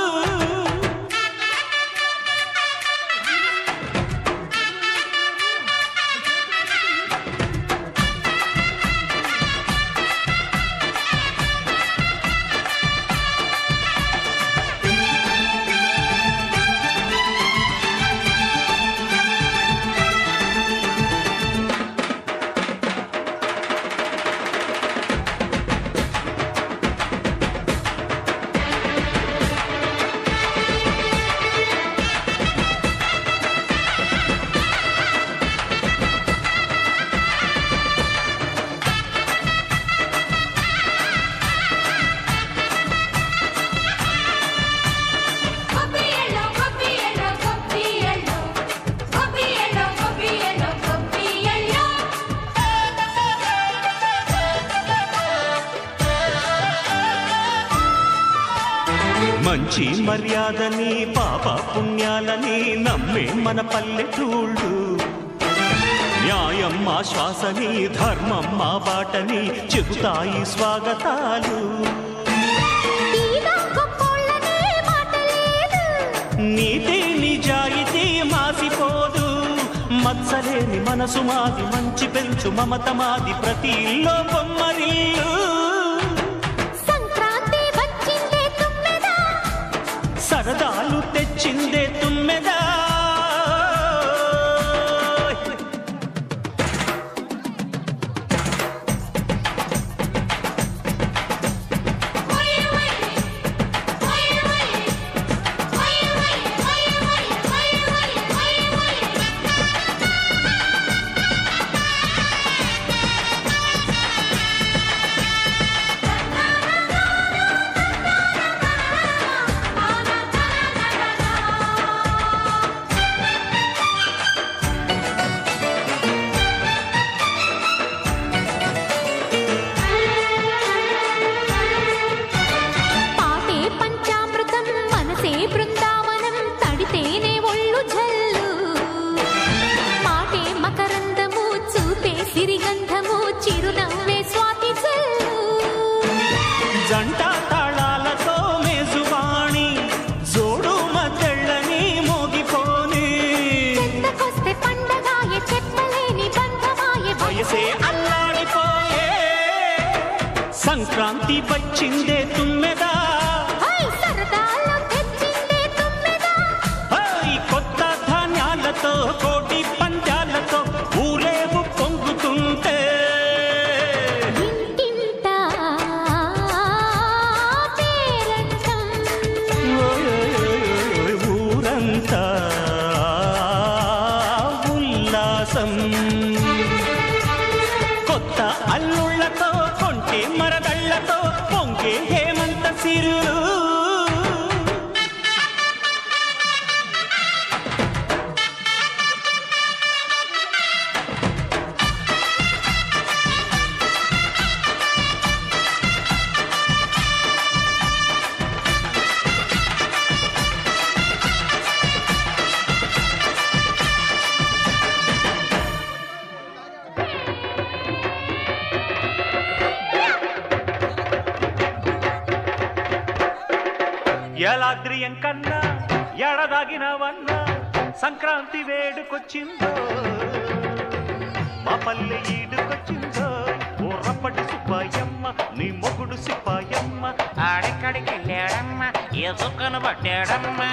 S2: గొప్పి ఎల్లో గొప్పి ఎల్లో గొప్పి ఎల్లో గొప్పి ఎల్లో గొప్పి ఎల్లో గొప్పి ఎల్లో
S1: మంచి మర్యాదని పాప పుణ్యాలని నమ్మే మన పల్లెటూళ్ళు న్యాయం మా శ్వాసని ధర్మం మా బాటని చెబుతాయి స్వాగతాలు
S2: తీగా గొప్పోళ్ళనే మాట లేదు
S1: నీతి నిజాయితీ మాసిపోదు మత్సలేని మనసు మాది మంచి పెంచు మమత మాది ప్రతి ఇల్లో బొమ్మరిల్లు
S2: సంక్రాంతి వచ్చిందే తుమ్మెదా
S1: సరదాలు తెచ్చిందే తుమ్మెదా
S2: పాటే పంచామృతం మనసే బృందావనం తడితేనే ఒళ్ళు జల్లు మాటే మకరందము చూపే సిరిగంధము చిరునవ్వే స్వాతి జల్లు
S1: జంట తాళాలతో మేజువాణి జోడు మద్దళ్ళని మోగిపోని
S2: చెంతకొస్తే పండగాయ చెప్పలేని బంధమాయ
S1: వయసే అల్లాడిపోయే సంక్రాంతి వచ్చిందే తుమ్మెదా
S2: హై సరదాలో తెచ్చిందే తుమ్మెదా
S1: హై కొత్త ధాన్యాలతో కోటి పంజాలతో ఊరేగు పొంగుతుంటే
S2: ఇంటింత పేరంటం
S1: ఓయ్ ఊరంతా ఉల్లాసం కొత్త అల్లుళ్ళతో కొంటే మరదళ్ళతో పొంగే హేమంత సిరులు ఎలాద్రియం కన్నా ఎడదాగినవన్నా సంక్రాంతి వేడుకొచ్చిందో మా పల్లె ఈడుకొచ్చిందో ఓ రప్పటి సుబ్బాయమ్మ నీ మొగుడు సిప్పాయమ్మ
S3: ఆడెక్కడికి వెళ్ళాడమ్మా ఏ చుక్కను పట్టాడమ్మా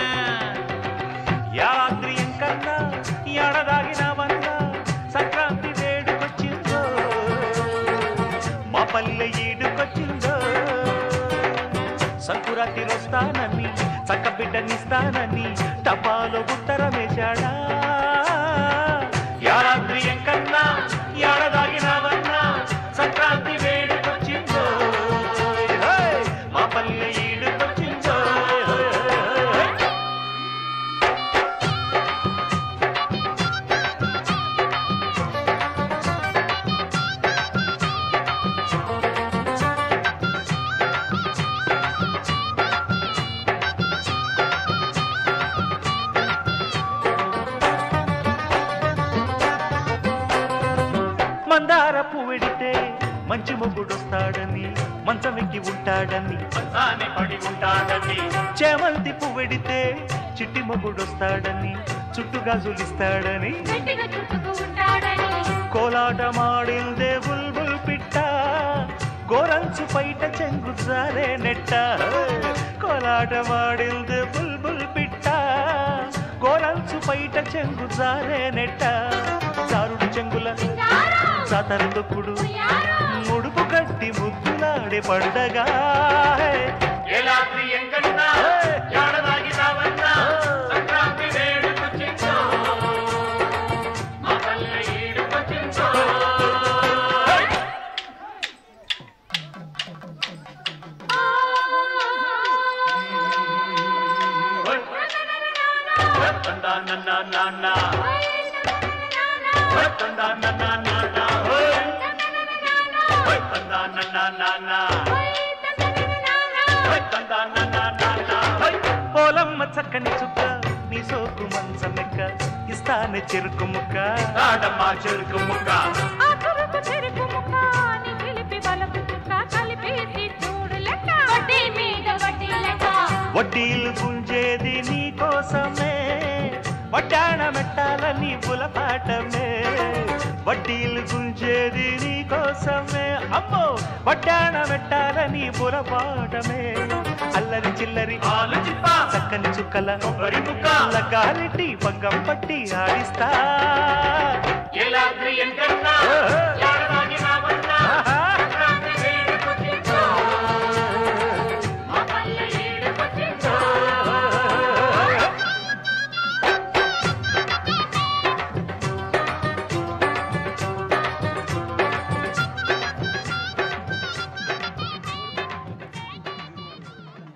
S1: యాద్రియం కన్నా ఎడదాగినవన్నా సంక్రాంతి వేడుకొచ్చిందో సంకురాతి వస్తానని చక్క బిడ్డనిస్తానని టపాలో ఉత్తరమేశాడా యారాత్రి ఎంకన్నా ఏడదాగినావన్నా సంక్రాంతి వేడుకొచ్చిందో హే! మా పల్లె ఈడుకొచ్చిందో హే! హే! హే! మందార పువ్వెడితే మంచి మొగుడొస్తాడని మంచమెక్కి ఉంటాడని మంచాన్ని పడి ఉంటాడని చేమంతి పువ్వెడితే చిట్టి మొగుడొస్తాడని చుట్టుగా జులిస్తాడని
S2: గట్టిగా చుట్టుకు ఉంటాడని
S1: కోలాటమాడిందే బుల్బుల్ పిట్ట గోరంచు పైట చెంగు జారే నెట్ట కోలాటమాడిందే బుల్బుల్ పిట్ట గోరంచు పైట చెంగు జారే నెట్ట జారుడు చెంగుల జాతర దొక్కుడు ముడుపు కట్టి ముద్దులాడే పండగ ఎలాద్రి ఎంకన్నా ఏడదాగినావన్నా సంక్రాంతి వేడుకొచ్చిందో మా పల్లె ఈడుకొచ్చిందో పోలమ్మ చక్కని చుక్క నీ సోకు మంచమెక్క ఇస్తానే చెరుకు ముక్క ఆడమ్మా చెరుకు ముక్క
S2: ఆ తురుకు చెరుకు ముక్క నీ చిలిపి వలపు చుక్క కలిపేసి చూడు లెక్క వడ్డీ మీద వడ్డీ లెక్క
S1: వడ్డీలు గుంజేది నీ కోసమే వడ్డాణ మెట్టాలని పులపాటమే వడ్డీలు గుంజేది నీ కోసమే అమ్మో వడ్డాణ మెట్టాలని పులపాటమే అల్లరి చిల్లరి ఆలు చిప్ప చక్కని చుక్కల కొబ్బరి ముక్క గాలిటి పగ్గం పట్టి ఆడిస్తా ఎలాద్రి ఎంకన్నా